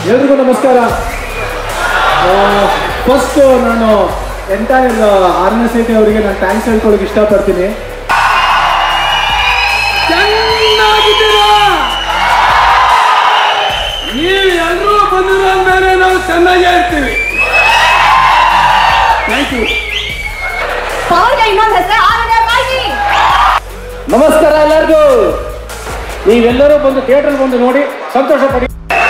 ಎಲ್ರಿಗೂ ನಮಸ್ಕಾರ ಫಸ್ಟ್ ನಾನು ಎಂಟೈರ್ ಆರನೇ ಸೇತಿ ಅವರಿಗೆ ನಾನು ಥ್ಯಾಂಕ್ಸ್ ಹೇಳ್ಕೊಳಕ್ಕೆ ಇಷ್ಟಪಡ್ತೀನಿ ಚೆನ್ನಾಗಿದ್ದೀರಾ ನೀವು ಎಲ್ಲರೂ ಬಂದಿರೋ ಮೇಲೆ ನಾವು ಚೆನ್ನಾಗೇ ಇರ್ತೀವಿ ಥ್ಯಾಂಕ್ ಯು ಪವರ್ಗೆ ಇನ್ನೊಂದು ಹೆಸರು ಆರನೇ ಬಾಗಿ ನಮಸ್ಕಾರ ಎಲ್ಲರಿಗೂ ನೀವೆಲ್ಲರೂ ಬಂದು ಥಿಯೇಟರ್ ಬಂದು ನೋಡಿ ಸಂತೋಷ ಪಡಿ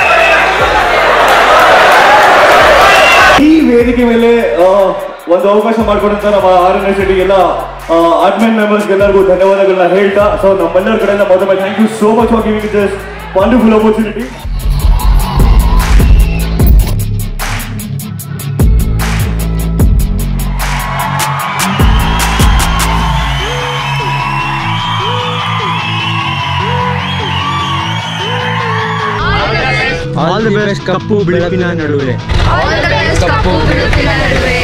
ಈ ವೇದಿಕೆ ಮೇಲೆ ಆ, ಒಂದು ಅವಕಾಶ ಮಾಡಿಕೊಡಂತ ನಮ್ಮ ಆರ್ ಎನ್ ಎಸ್ ಎಲ್ಲ ಅಡ್ಮಿನ್ ಮೆಂಬರ್ಸ್ ಎಲ್ಲರಿಗೂ ಧನ್ಯವಾದಗಳನ್ನ ಹೇಳ್ತಾ ಸೊ ನಮ್ಮೆಲ್ಲರ ಕಡೆಯಿಂದ ಮೊದಲ thank you so much for giving this wonderful opportunity all the best ಕಪ್ಪು ಬೆಳಕಿನ ನಡುವೆ ಕಪ್ಪು ಬಿಳುಪಿನ ನಡುವೆ